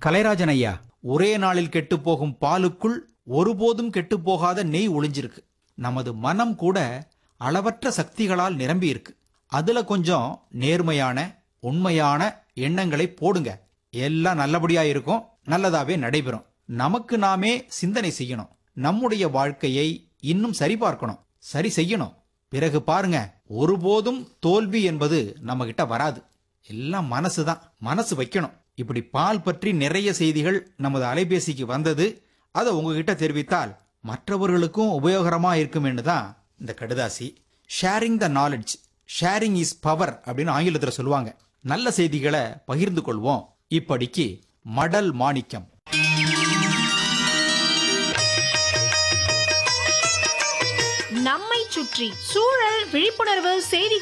கலைராஜன் ஐயா ஒரே நாளில் கெட்டுப் போகும் பாலுக்குள் ஒருபோதும் கெட்டுப் போகாத நெய் ஒளிஞ்சிருக்கு நமது மனம் கூட அளவற்ற சக்திகளால் நிரம்பி இருக்கு அதுல கொஞ்சம் நேர்மையான உண்மையான எண்ணங்களை போடுங்க எல்லாம் நல்லபடியா இருக்கும் நல்லதாவே நடைபெறும் நமக்கு நாமே சிந்தனை செய்யணும் நம்முடைய வாழ்க்கையை இன்னும் சரிபார்க்கணும் சரி செய்யணும் பிறகு பாருங்க ஒருபோதும் தோல்வி என்பது நம்ம கிட்ட வராது எல்லாம் மனசுதான் மனசு வைக்கணும் இப்படி பால் பற்றி நிறைய செய்திகள் நமது அலைபேசிக்கு வந்தது அதை உங்ககிட்ட தெரிவித்தால் மற்றவர்களுக்கும் உபயோகரமா இருக்குமேனு தான் இந்த கடுதாசி sharing the knowledge sharing is power அப்படின்னு ஆங்கிலத்தில் சொல்லுவாங்க நல்ல செய்திகளை பகிர்ந்து கொள்வோம் இப்படிக்கு மடல் மாணிக்கம் நம்மை சுற்றி சூழல் விழிப்புணர்வு செய்திகள்